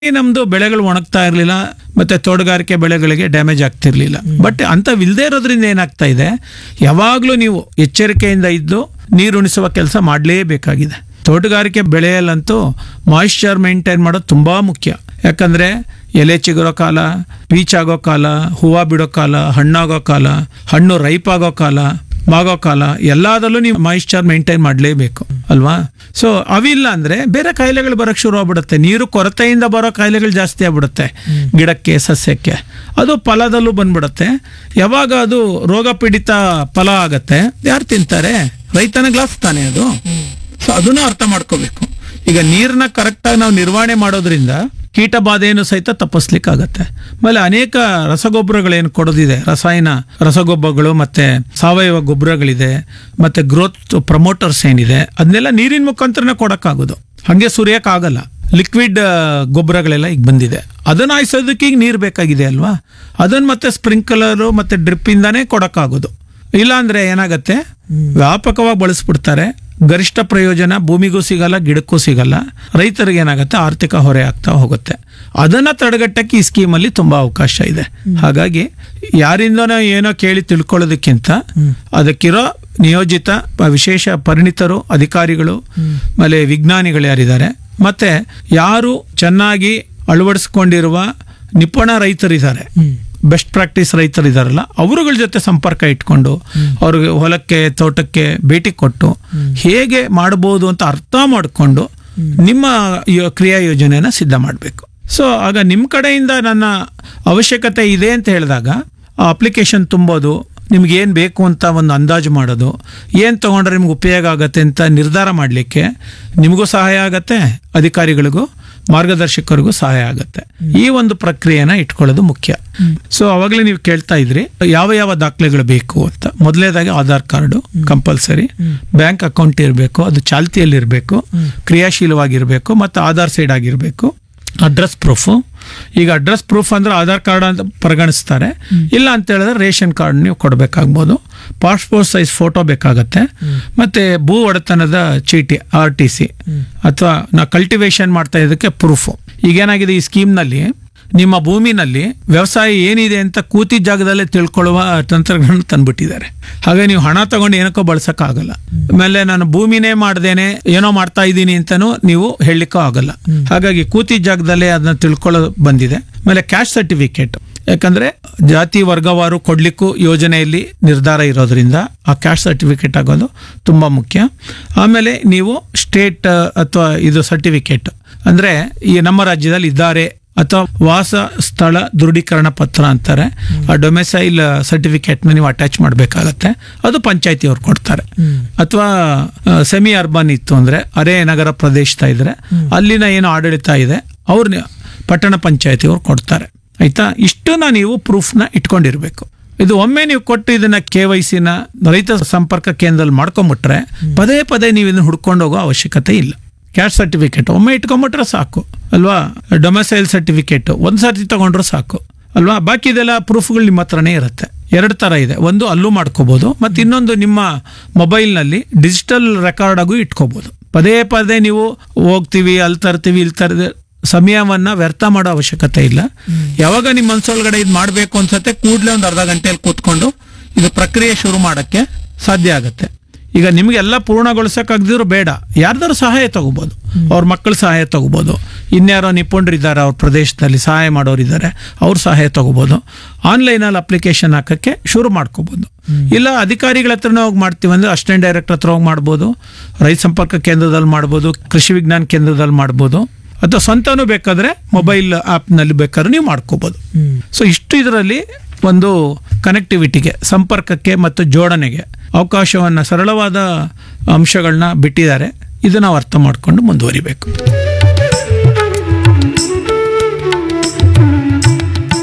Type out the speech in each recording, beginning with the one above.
ಈ ನಮ್ದು ಬೆಳೆಗಳು ಒಣಗ್ತಾ ಇರಲಿಲ್ಲ ಮತ್ತೆ ತೋಟಗಾರಿಕೆ ಬೆಳೆಗಳಿಗೆ ಡ್ಯಾಮೇಜ್ ಆಗ್ತಿರ್ಲಿಲ್ಲ ಬಟ್ ಅಂಥವಿಲ್ಲದೆ ಇರೋದ್ರಿಂದ ಏನಾಗ್ತಾ ಇದೆ ಯಾವಾಗಲೂ ನೀವು ಎಚ್ಚರಿಕೆಯಿಂದ ಇದ್ದು ನೀರುಣಿಸುವ ಕೆಲಸ ಮಾಡಲೇಬೇಕಾಗಿದೆ ತೋಟಗಾರಿಕೆ ಬೆಳೆಯಲ್ಲಂತೂ ಮಾಯಿಶ್ಚರ್ ಮೇಂಟೈನ್ ಮಾಡೋದು ತುಂಬಾ ಮುಖ್ಯ ಯಾಕಂದ್ರೆ ಎಲೆ ಚಿಗುರೋ ಕಾಲ ಪೀಚ್ ಆಗೋ ಕಾಲ ಹೂವು ಬಿಡೋ ಕಾಲ ಹಣ್ಣಾಗೋ ಕಾಲ ಹಣ್ಣು ರೈಪ್ ಆಗೋ ಕಾಲ ಮಾಗೋ ಕಾಲ ಎಲ್ಲದಲ್ಲೂ ನೀವು ಮಾಯಿಶ್ಚರ್ ಮೇಂಟೈನ್ ಮಾಡಲೇಬೇಕು ಅಲ್ವಾ ಸೊ ಅವಿಲ್ಲ ಅಂದ್ರೆ ಬೇರೆ ಕಾಯಿಲೆಗಳು ಬರಕ್ ಶುರು ಆಗ್ಬಿಡುತ್ತೆ ನೀರು ಕೊರತೆಯಿಂದ ಬರೋ ಕಾಯಿಲೆಗಳು ಜಾಸ್ತಿ ಆಗ್ಬಿಡುತ್ತೆ ಗಿಡಕ್ಕೆ ಸಸ್ಯಕ್ಕೆ ಅದು ಫಲದಲ್ಲೂ ಬಂದ್ಬಿಡುತ್ತೆ ಯಾವಾಗ ಅದು ರೋಗ ಪೀಡಿತ ಫಲ ಆಗತ್ತೆ ಯಾರು ತಿಂತಾರೆ ರೈತನಿಗೆ ಲಾಸ್ ತಾನೆ ಅದು ಸೊ ಅದನ್ನು ಅರ್ಥ ಮಾಡ್ಕೋಬೇಕು ಈಗ ನೀರನ್ನ ಕರೆಕ್ಟಾಗಿ ನಾವು ನಿರ್ವಹಣೆ ಮಾಡೋದ್ರಿಂದ ಕೀಟ ಬಾಧೆಯನ್ನು ಸಹಿತ ತಪ್ಪಿಸ್ಲಿಕ್ಕಾಗತ್ತೆ ಆಮೇಲೆ ಅನೇಕ ರಸಗೊಬ್ಬರಗಳೇನು ಕೊಡೋದಿದೆ ರಸಾಯನ ರಸಗೊಬ್ಬರಗಳು ಮತ್ತೆ ಸಾವಯವ ಗೊಬ್ಬರಗಳಿದೆ ಮತ್ತೆ ಗ್ರೋತ್ ಪ್ರಮೋಟರ್ಸ್ ಏನಿದೆ ಅದನ್ನೆಲ್ಲ ನೀರಿನ ಮುಖಾಂತರನೇ ಕೊಡಕ್ಕಾಗೋದು ಹಂಗೆ ಸುರಿಯಕ್ಕಾಗಲ್ಲ ಲಿಕ್ವಿಡ್ ಗೊಬ್ಬರಗಳೆಲ್ಲ ಈಗ ಬಂದಿದೆ ಅದನ್ನ ಹಾಯಿಸೋದಕ್ಕೆ ಈಗ ನೀರು ಬೇಕಾಗಿದೆ ಅಲ್ವಾ ಅದನ್ನ ಮತ್ತೆ ಸ್ಪ್ರಿಂಕ್ಲರು ಮತ್ತೆ ಡ್ರಿಪ್ ಇಂದಾನೇ ಕೊಡಕ್ಕಾಗೋದು ಇಲ್ಲಾಂದ್ರೆ ಏನಾಗತ್ತೆ ವ್ಯಾಪಕವಾಗಿ ಬಳಸ್ಬಿಡ್ತಾರೆ ಗರಿಷ್ಠ ಪ್ರಯೋಜನ ಭೂಮಿಗೂ ಸಿಗಲ್ಲ ಗಿಡಕ್ಕೂ ಸಿಗಲ್ಲ ರೈತರಿಗೆ ಏನಾಗುತ್ತೆ ಆರ್ಥಿಕ ಹೊರೆ ಆಗ್ತಾ ಹೋಗುತ್ತೆ ಅದನ್ನ ತಡೆಗಟ್ಟಕ್ಕೆ ಈ ಸ್ಕೀಮಲ್ಲಿ ತುಂಬಾ ಅವಕಾಶ ಇದೆ ಹಾಗಾಗಿ ಯಾರಿಂದನೋ ಏನೋ ಕೇಳಿ ತಿಳ್ಕೊಳ್ಳೋದಕ್ಕಿಂತ ಅದಕ್ಕಿರೋ ನಿಯೋಜಿತ ಪ- ವಿಶೇಷ ಪರಿಣಿತರು ಅಧಿಕಾರಿಗಳು ಆಮೇಲೆ ವಿಜ್ಞಾನಿಗಳು ಯಾರಿದ್ದಾರೆ ಮತ್ತೆ ಯಾರು ಚೆನ್ನಾಗಿ ಅಳವಡಿಸ್ಕೊಂಡಿರುವ ನಿಪುಣ ರೈತರಿದ್ದಾರೆ ಬೆಸ್ಟ್ ಪ್ರಾಕ್ಟೀಸ್ ರೈತರಿದಾರಲ್ಲ ಅವರುಗಳ ಜೊತೆ ಸಂಪರ್ಕ ಇಟ್ಕೊಂಡು ಅವ್ರಿಗೆ ಹೊಲಕ್ಕೆ ತೋಟಕ್ಕೆ ಭೇಟಿ ಕೊಟ್ಟು ಹೇಗೆ ಮಾಡಬಹುದು ಅಂತ ಅರ್ಥ ಮಾಡಿಕೊಂಡು ನಿಮ್ಮ ಯೋ- ಕ್ರಿಯಾ ಯೋಜನೆಯನ್ನ ಸಿದ್ಧ ಮಾಡಬೇಕು ಸೊ ಆಗ ನಿಮ್ಮ ಕಡೆಯಿಂದ ನನ್ನ ಅವಶ್ಯಕತೆ ಇದೆ ಅಂತ ಹೇಳಿದಾಗ ಆ ಅಪ್ಲಿಕೇಶನ್ ತುಂಬೋದು ನಿಮ್ಗೆ ಏನು ಬೇಕು ಅಂತ ಒಂದು ಅಂದಾಜು ಮಾಡೋದು ಏನು ತಗೊಂಡ್ರೆ ನಿಮ್ಗೆ ಉಪಯೋಗ ಆಗತ್ತೆ ಅಂತ ನಿರ್ಧಾರ ಮಾಡಲಿಕ್ಕೆ ನಿಮಗೂ ಸಹಾಯ ಆಗತ್ತೆ ಅಧಿಕಾರಿಗಳಿಗೂ ಮಾರ್ಗದರ್ಶಕರಿಗೂ ಸಹಾಯ ಆಗುತ್ತೆ ಈ ಒಂದು ಪ್ರಕ್ರಿಯೆನ ಇಟ್ಕೊಳ್ಳೋದು ಮುಖ್ಯ ಸೊ ಅವಾಗಲೇ ನೀವು ಕೇಳ್ತಾ ಇದ್ರಿ ಯಾವ ಯಾವ ದಾಖಲೆಗಳು ಬೇಕು ಅಂತ ಮೊದಲನೇದಾಗಿ Aadhaar card compulsory bank account ಇರಬೇಕು ಅದು ಚಾಲ್ತಿಯಲ್ಲಿ ಇರಬೇಕು ಕ್ರಿಯಾಶೀಲವಾಗಿರಬೇಕು ಮತ್ತು ಆಧಾರ್ ಸೈಡ್ ಆಗಿರಬೇಕು ಅಡ್ರೆಸ್ ಪ್ರೂಫು ಈಗ ಅಡ್ರೆಸ್ ಪ್ರೂಫ್ ಅಂದ್ರೆ ಆಧಾರ್ ಕಾರ್ಡ್ ಅಂತ ಪರಿಗಣಿಸ್ತಾರೆ ಇಲ್ಲ ಅಂತ ಹೇಳಿದ್ರೆ ರೇಷನ್ ಕಾರ್ಡ್ ನೀವು ಕೊಡಬೇಕಾಗ್ಬೋದು ಪಾಸ್ಪೋರ್ಟ್ ಸೈಜ್ ಫೋಟೋ ಬೇಕಾಗತ್ತೆ ಮತ್ತೆ ಭೂ ಒಡೆತನದ ಚೀಟಿ ಆರ್ ಟಿ ಸಿ ಅಥವಾ ನಾ ಕಲ್ಟಿವೇಶನ್ ಮಾಡ್ತಾ ಇದ್ದಕ್ಕೆ ಪ್ರೂಫು ಈಗೇನಾಗಿದೆ ಈ ಸ್ಕೀಮ್ನಲ್ಲಿ ನಿಮ್ಮ ಭೂಮಿನಲ್ಲಿ ವ್ಯವಸಾಯ ಏನಿದೆ ಅಂತ ಕೂತಿದ್ದ ಜಾಗದಲ್ಲೇ ತಿಳ್ಕೊಳ್ಳುವ ತಂತ್ರಗಳನ್ನು ತಂದ್ಬಿಟ್ಟಿದ್ದಾರೆ ಹಾಗೆ ನೀವು ಹಣ ತಗೊಂಡು ಏನಕ್ಕೋ ಬಳಸಕ್ಕಾಗಲ್ಲ ಆಮೇಲೆ ನಾನು ಭೂಮಿನೇ ಮಾಡ್ದೇನೆ ಏನೋ ಮಾಡ್ತಾ ಇದ್ದೀನಿ ಅಂತಾನು ನೀವು ಹೇಳಲಿಕ್ಕೂ ಆಗಲ್ಲ ಹಾಗಾಗಿ ಕೂತಿದ್ದ ಜಾಗದಲ್ಲೇ ಅದನ್ನ ತಿಳ್ಕೊಳ್ಳೋ ಬಂದಿದೆ ಆಮೇಲೆ ಕ್ಯಾಶ್ ಸರ್ಟಿಫಿಕೇಟ್ ಯಾಕಂದ್ರೆ ಜಾತಿ ವರ್ಗವಾರು ಕೊಡ್ಲಿಕ್ಕೂ ಯೋಜನೆಯಲ್ಲಿ ನಿರ್ಧಾರ ಇರೋದ್ರಿಂದ ಆ ಕ್ಯಾಶ್ ಸರ್ಟಿಫಿಕೇಟ್ ಆಗೋದು ತುಂಬಾ ಮುಖ್ಯ ಆಮೇಲೆ ನೀವು ಸ್ಟೇಟ್ ಅಥವಾ ಇದು ಸರ್ಟಿಫಿಕೇಟ್ ಅಂದ್ರೆ ಈ ನಮ್ಮ ರಾಜ್ಯದಲ್ಲಿ ಇದ್ದಾರೆ ಅಥವಾ ವಾಸ ಸ್ಥಳ ದೃಢೀಕರಣ ಪತ್ರ ಅಂತಾರೆ ಆ ಡೊಮೆಸೈಲ್ ಸರ್ಟಿಫಿಕೇಟ್ ನೀವು ಅಟ್ಯಾಚ್ ಮಾಡಬೇಕಾಗತ್ತೆ ಅದು ಪಂಚಾಯತಿ ಅವ್ರು ಕೊಡ್ತಾರೆ ಅಥವಾ ಸೆಮಿ ಅರ್ಬನ್ ಇತ್ತು ಅಂದ್ರೆ ಅರೆ ನಗರ ಪ್ರದೇಶದ ಇದ್ರೆ ಅಲ್ಲಿನ ಏನು ಆಡಳಿತ ಇದೆ ಅವ್ರ ಪಟ್ಟಣ ಪಂಚಾಯತಿ ಅವ್ರು ಕೊಡ್ತಾರೆ ಆಯ್ತಾ ಇಷ್ಟನ್ನ ನೀವು ಪ್ರೂಫ್ನ ಇಟ್ಕೊಂಡಿರ್ಬೇಕು ಇದು ಒಮ್ಮೆ ನೀವು ಕೊಟ್ಟು ಇದನ್ನ ಕೆ ವೈ ಸಿನ ರೈತ ಸಂಪರ್ಕ ಕೇಂದ್ರದಲ್ಲಿ ಮಾಡ್ಕೊಂಬಿಟ್ರೆ ಪದೇ ಪದೇ ನೀವು ಇದನ್ನ ಹುಡ್ಕೊಂಡು ಹೋಗೋ ಅವಶ್ಯಕತೆ ಇಲ್ಲ ಕ್ಯಾಶ್ ಸರ್ಟಿಫಿಕೇಟ್ ಒಮ್ಮೆ ಇಟ್ಕೊಂಬಿಟ್ರೆ ಸಾಕು ಅಲ್ವಾ ಡೊಮೆಸೈಲ್ ಸರ್ಟಿಫಿಕೇಟ್ ಒಂದ್ ಸರ್ತಿ ತಗೊಂಡ್ರೆ ಸಾಕು ಅಲ್ವಾ ಬಾಕಿ ಇದೆಲ್ಲ ಪ್ರೂಫ್ಗಳು ನಿಮ್ಮ ಹತ್ರನೇ ಇರುತ್ತೆ ಎರಡು ತರ ಇದೆ ಒಂದು ಅಲ್ಲೂ ಮಾಡ್ಕೋಬಹುದು ಮತ್ತೆ ಇನ್ನೊಂದು ನಿಮ್ಮ ಮೊಬೈಲ್ನಲ್ಲಿ ಡಿಜಿಟಲ್ ರೆಕಾರ್ಡ್ ಆಗು ಇಟ್ಕೋಬಹುದು ಪದೇ ಪದೇ ನೀವು ಹೋಗ್ತೀವಿ ಅಲ್ಲಿ ತರ್ತೀವಿ ಇಲ್ಲಿ ತರ್ದೆ ಸಮಯವನ್ನ ವ್ಯರ್ಥ ಮಾಡೋ ಅವಶ್ಯಕತೆ ಇಲ್ಲ ಯಾವಾಗ ನಿಮ್ಮ ಮನ್ಸೊಳಗಡೆ ಇದು ಮಾಡಬೇಕು ಅನ್ಸತ್ತೆ ಕೂಡಲೇ ಒಂದು ಅರ್ಧ ಗಂಟೆಯಲ್ಲಿ ಕೂತ್ಕೊಂಡು ಇದು ಪ್ರಕ್ರಿಯೆ ಶುರು ಮಾಡಕ್ಕೆ ಸಾಧ್ಯ ಆಗುತ್ತೆ ಈಗ ನಿಮ್ಗೆಲ್ಲ ಪೂರ್ಣಗೊಳಿಸಕ್ಕಾಗದಿದ್ರು ಬೇಡ ಯಾರ್ದಾರು ಸಹಾಯ ತಗೋಬಹುದು ಅವ್ರ ಮಕ್ಕಳ ಸಹಾಯ ತಗೋಬಹುದು ಇನ್ಯಾರೋ ನಿಪುಣರು ಇದ್ದಾರೆ ಅವ್ರ ಪ್ರದೇಶದಲ್ಲಿ ಸಹಾಯ ಮಾಡೋರು ಇದ್ದಾರೆ ಅವ್ರ ಸಹಾಯ ತಗೋಬಹುದು ಆನ್ಲೈನಲ್ಲಿ ಅಪ್ಲಿಕೇಶನ್ ಹಾಕಕ್ಕೆ ಶುರು ಮಾಡ್ಕೋಬಹುದು ಇಲ್ಲ ಅಧಿಕಾರಿಗಳ ಹತ್ರನೇ ಹೋಗಿ ಮಾಡ್ತೀವಿ ಅಂದ್ರೆ ಅಸಿಸ್ಟೆಂಟ್ ಡೈರೆಕ್ಟರ್ ಹತ್ರ ಹೋಗಿ ಮಾಡ್ಬೋದು ರೈತ ಸಂಪರ್ಕ ಕೇಂದ್ರದಲ್ಲಿ ಮಾಡ್ಬೋದು ಕೃಷಿ ವಿಜ್ಞಾನ ಕೇಂದ್ರದಲ್ಲಿ ಮಾಡ್ಬೋದು ಅಥವಾ ಸ್ವಂತನೂ ಬೇಕಾದ್ರೆ ಮೊಬೈಲ್ ನಲ್ಲಿ ಬೇಕಾದ್ರೆ ನೀವು ಮಾಡ್ಕೋಬಹುದು ಸೊ ಇಷ್ಟು ಇದರಲ್ಲಿ ಒಂದು ಕನೆಕ್ಟಿವಿಟಿಗೆ ಸಂಪರ್ಕಕ್ಕೆ ಮತ್ತು ಜೋಡಣೆಗೆ ಅವಕಾಶವನ್ನ ಸರಳವಾದ ಅಂಶಗಳನ್ನ ಬಿಟ್ಟಿದ್ದಾರೆ ಇದು ನಾವು ಅರ್ಥ ಮಾಡ್ಕೊಂಡು ಮುಂದುವರಿಬೇಕು ಬಹಳ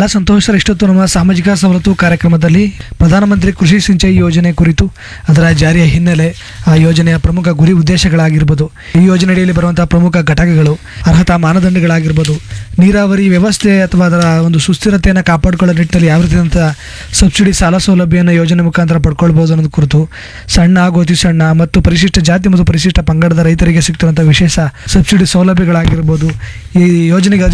ಬಹಳ ಸಂತೋಷ ಸರ್ ಇಷ್ಟೊತ್ತು ನಮ್ಮ ಸಾಮಾಜಿಕ ಸವಲತ್ತು ಕಾರ್ಯಕ್ರಮದಲ್ಲಿ ಪ್ರಧಾನಮಂತ್ರಿ ಕೃಷಿ ಸಿಂಚಾಯಿ ಯೋಜನೆ ಕುರಿತು ಅದರ ಜಾರಿಯ ಹಿನ್ನೆಲೆ ಆ ಯೋಜನೆಯ ಪ್ರಮುಖ ಗುರಿ ಉದ್ದೇಶಗಳಾಗಿರ್ಬೋದು ಈ ಯೋಜನೆಯಡಿಯಲ್ಲಿ ಬರುವಂತಹ ಪ್ರಮುಖ ಘಟಕಗಳು ಅರ್ಹತಾ ಮಾನದಂಡಗಳಾಗಿರ್ಬೋದು ನೀರಾವರಿ ವ್ಯವಸ್ಥೆ ಅಥವಾ ಅದರ ಒಂದು ಸುಸ್ಥಿರತೆಯನ್ನು ಕಾಪಾಡಿಕೊಳ್ಳೋ ನಿಟ್ಟಿನಲ್ಲಿ ಯಾವ ರೀತಿಯಾದಂಥ ಸಬ್ಸಿಡಿ ಸಾಲ ಸೌಲಭ್ಯವನ್ನು ಯೋಜನೆ ಮುಖಾಂತರ ಪಡ್ಕೊಳ್ಬೋದು ಅನ್ನೋದು ಕುರಿತು ಸಣ್ಣ ಹಾಗೂ ಅತಿ ಸಣ್ಣ ಮತ್ತು ಪರಿಶಿಷ್ಟ ಜಾತಿ ಮತ್ತು ಪರಿಶಿಷ್ಟ ಪಂಗಡದ ರೈತರಿಗೆ ಸಿಗ್ತಿರುವಂಥ ವಿಶೇಷ ಸಬ್ಸಿಡಿ ಸೌಲಭ್ಯಗಳಾಗಿರ್ಬೋದು ಈ ಯೋಜನೆಗೆ